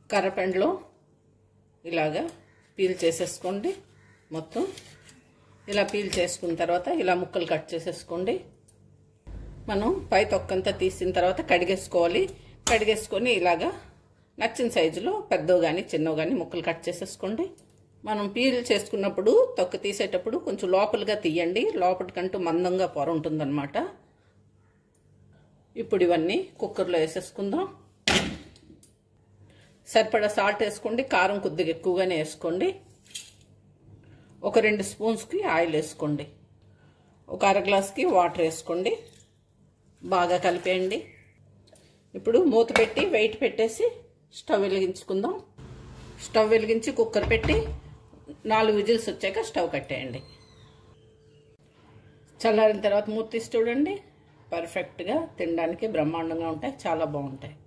కర్రపెండలో ఇలాగా పీల్ చేసేసుకోండి మొత్తం ఇలా పీల్ చేసుకున్న తర్వాత ఇలా ముక్కలు కట్ చేసేసుకోండి మనం పై తొక్కంతా తీసిన తర్వాత కడిగేసుకోవాలి కడిగేసుకొని ఇలాగా నచ్చిన సైజులో పెద్దవి కానీ చిన్నవి కానీ ముక్కలు కట్ చేసేసుకోండి మనం పీల్ చేసుకున్నప్పుడు తొక్క తీసేటప్పుడు కొంచెం లోపలిగా తీయండి లోపలికంటూ మందంగా పొర ఉంటుందన్నమాట ఇప్పుడు ఇవన్నీ కుక్కర్లో వేసేసుకుందాం సరిపడా సాల్ట్ వేసుకోండి కారం కొద్దిగా ఎక్కువగానే వేసుకోండి ఒక రెండు స్పూన్స్కి ఆయిల్ వేసుకోండి ఒక అర గ్లాస్కి వాటర్ వేసుకోండి బాగా కలిపేయండి ఇప్పుడు మూత పెట్టి వెయిట్ పెట్టేసి స్టవ్ వెలిగించుకుందాం స్టవ్ వెలిగించి కుక్కర్ పెట్టి నాలుగు విజిల్స్ వచ్చాక స్టవ్ కట్టేయండి చల్లారిన తర్వాత మూత తీసి చూడండి పర్ఫెక్ట్గా తినడానికి బ్రహ్మాండంగా ఉంటాయి చాలా బాగుంటాయి